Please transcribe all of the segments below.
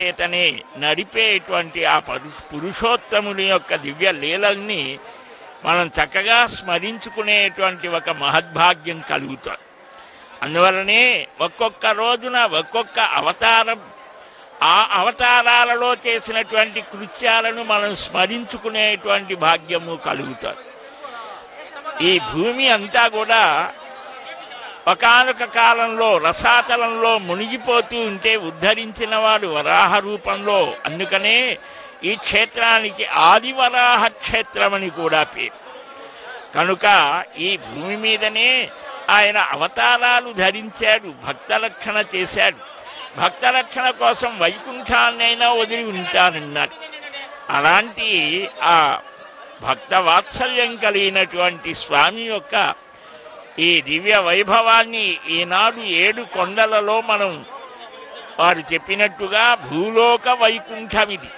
చేతనే నడిపేటువంటి ఆ పరు- పురుషోత్తముని యొక్క దివ్య లీలల్ని మనం చక్కగా స్మరించుకునేటువంటి ఒక మహద్భాగ్యం కలుగుతుంది అందువలనే ఒక్కొక్క రోజున ఒక్కొక్క అవతారం ఆ అవతారాలలో చేసినటువంటి కృత్యాలను మనం స్మరించుకునేటువంటి భాగ్యము కలుగుతుంది ఈ భూమి అంతా కూడా ఒకానొక కాలంలో రసాతలంలో మునిగిపోతూ ఉంటే ఉద్ధరించిన వాడు వరాహ రూపంలో అందుకనే ఈ క్షేత్రానికి ఆదివరాహ క్షేత్రమని కూడా పేరు కనుక ఈ భూమి మీదనే ఆయన అవతారాలు ధరించాడు భక్తరక్షణ చేశాడు భక్తరక్షణ కోసం వైకుంఠాన్నైనా వదిలి ఉంటానన్నాడు అలాంటి ఆ భక్త వాత్సల్యం కలిగినటువంటి స్వామి యొక్క ఈ దివ్య వైభవాన్ని ఈనాడు ఏడు కొండలలో మనం వారు చెప్పినట్టుగా భూలోక వైకుంఠం ఇది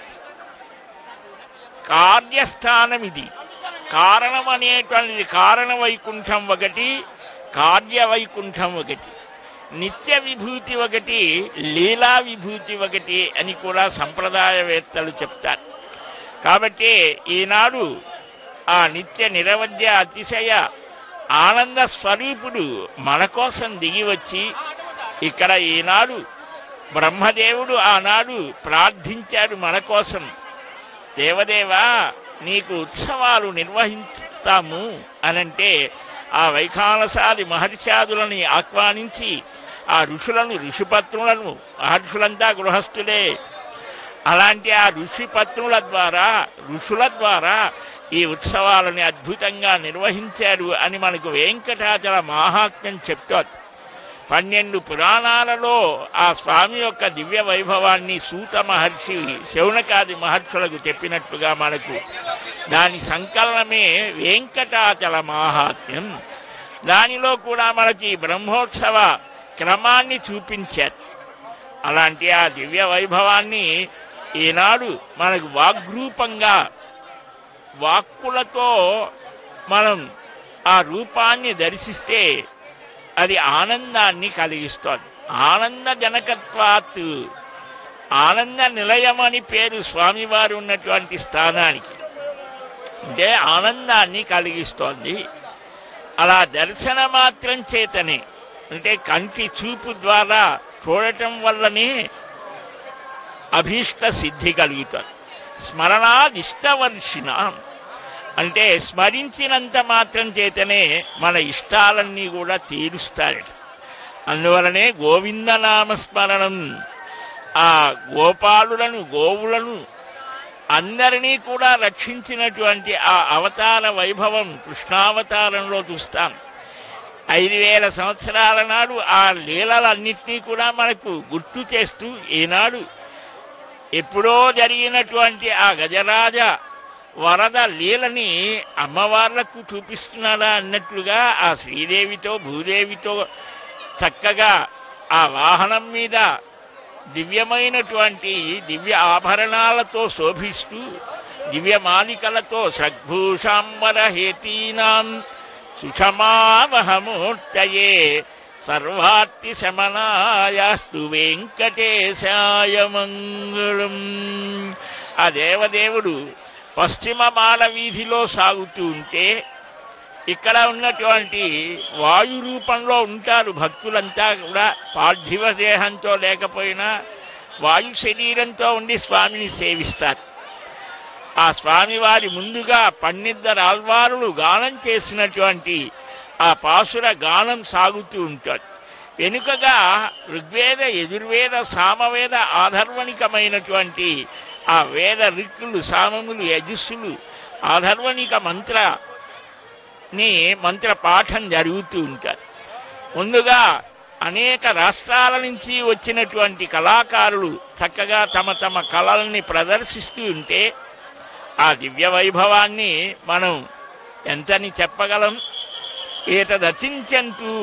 కార్యస్థానం ఇది కారణం అనేటువంటిది కారణ వైకుంఠం ఒకటి కార్య వైకుంఠం ఒకటి నిత్య విభూతి ఒకటి లీలా విభూతి ఒకటి అని కూడా సంప్రదాయవేత్తలు చెప్తారు కాబట్టి ఈనాడు ఆ నిత్య నిరవధ్య అతిశయ ఆనంద స్వరూపుడు మన కోసం దిగి వచ్చి ఇక్కడ ఈనాడు బ్రహ్మదేవుడు ఆనాడు ప్రార్థించాడు మన కోసం దేవదేవా నీకు ఉత్సవాలు నిర్వహిస్తాము అనంటే ఆ వైఖానసాది మహర్షాదులని ఆహ్వానించి ఆ ఋషులను ఋషిపత్నులను మహర్షులంతా గృహస్థులే అలాంటి ఆ ఋషిపత్నుల ద్వారా ఋషుల ద్వారా ఈ ఉత్సవాలని అద్భుతంగా నిర్వహించారు అని మనకు వెంకటాచల మహాత్మ్యం చెప్తోంది పన్నెండు పురాణాలలో ఆ స్వామి యొక్క దివ్య వైభవాన్ని సూత మహర్షి శౌనకాది మహర్షులకు చెప్పినట్టుగా మనకు దాని సంకలనమే వెంకటాచల మహాత్మ్యం దానిలో కూడా మనకి బ్రహ్మోత్సవ క్రమాన్ని చూపించారు అలాంటి ఆ దివ్య వైభవాన్ని ఈనాడు మనకు వాగ్రూపంగా వాక్కులతో మనం ఆ రూపాన్ని దర్శిస్తే అది ఆనందాన్ని కలిగిస్తోంది ఆనంద జనకత్వాత్ ఆనంద నిలయమని పేరు స్వామివారు ఉన్నటువంటి స్థానానికి అంటే ఆనందాన్ని కలిగిస్తోంది అలా దర్శన మాత్రం చేతనే అంటే కంటి చూపు ద్వారా చూడటం వల్లనే అభీష్ట సిద్ధి కలుగుతుంది స్మరణాదిష్టవర్షిణ అంటే స్మరించినంత మాత్రం చేతనే మన ఇష్టాలన్నీ కూడా తీరుస్తారట అందువలనే గోవిందనామ స్మరణం ఆ గోపాలులను గోవులను అందరినీ కూడా రక్షించినటువంటి ఆ అవతార వైభవం కృష్ణావతారంలో చూస్తాం ఐదు వేల సంవత్సరాల నాడు ఆ లీలలన్నింటినీ కూడా మనకు గుర్తు చేస్తూ ఈనాడు ఎప్పుడో జరిగినటువంటి ఆ గజరాజ వరద లీలని అమ్మవార్లకు చూపిస్తున్నాడా అన్నట్లుగా ఆ శ్రీదేవితో భూదేవితో చక్కగా ఆ వాహనం మీద దివ్యమైనటువంటి దివ్య ఆభరణాలతో శోభిస్తూ దివ్య మాలికలతో సద్భూషాంబర హేతీనాం సుషమావహమూర్తయే సర్వార్తి శమనాయాస్తు వెంకటేశాయ మంగళం ఆ దేవదేవుడు పశ్చిమ మాల వీధిలో సాగుతూ ఉంటే ఇక్కడ ఉన్నటువంటి వాయు రూపంలో ఉంటారు భక్తులంతా కూడా పార్థివ దేహంతో లేకపోయినా వాయు శరీరంతో ఉండి స్వామిని సేవిస్తారు ఆ స్వామివారి ముందుగా పన్నిద్దరు ఆల్వారులు గానం చేసినటువంటి ఆ పాసుర గానం సాగుతూ ఉంటుంది వెనుకగా ఋగ్వేద యజుర్వేద సామవేద ఆధర్వణికమైనటువంటి ఆ వేద రిక్కులు సామములు యజుస్సులు ఆధర్వణిక మంత్ర ని మంత్ర పాఠం జరుగుతూ ఉంటారు ముందుగా అనేక రాష్ట్రాల నుంచి వచ్చినటువంటి కళాకారులు చక్కగా తమ తమ కళల్ని ప్రదర్శిస్తూ ఉంటే ఆ దివ్య వైభవాన్ని మనం ఎంతని చెప్పగలం ఏతదచించంతు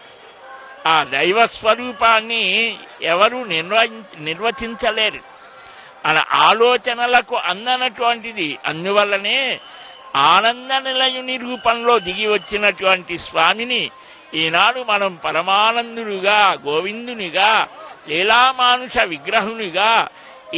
ఆ దైవ స్వరూపాన్ని ఎవరు నిర్వ నిర్వచించలేరు మన ఆలోచనలకు అందనటువంటిది అందువల్లనే ఆనంద నిలయుని రూపంలో దిగి వచ్చినటువంటి స్వామిని ఈనాడు మనం పరమానందుడుగా గోవిందునిగా లీలామానుష విగ్రహునిగా